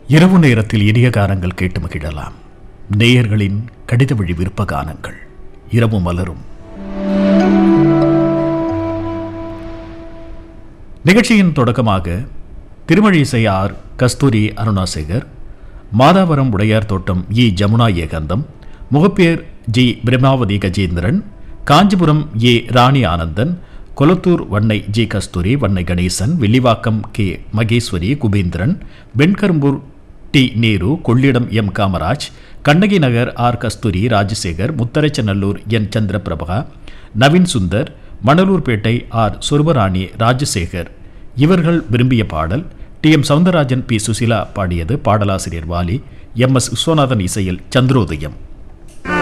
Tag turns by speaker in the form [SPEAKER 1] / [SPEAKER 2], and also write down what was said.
[SPEAKER 1] இரவு நேரத்தில் இனிய கானங்கள் கேட்டு மகிழலாம் நேயர்களின் கடித வழி விருப்ப கானங்கள் இரவு மலரும் நிகழ்ச்சியின் தொடக்கமாக Thirumazhisai R Kasthuri Arunasekar Madhavaram Udaiyar Thottam E Jamuna Ekantham Mugappair G Brahmavathi Gajendran Kanchipuram A Rani Anandan Kolathur Vannai G Kasthuri Vannai Ganesan Villivakkam K Maheswari Kubendran Vengarumbur T Nehru Kollidam M Kamaraj Kannagi Nagar R Kasthuri Rajasekar Mutharasanallur N Chandraprabha Naveen Sundar Manalurpettai R Surbarani Rajasekar இவர்கள் விரும்பிய பாடல் T M Soundararajan P Susheela பாடியது பாடலாசிரியர் வாலி எம் எஸ் விஸ்வநாதன் இசையில் சந்திரோதயம்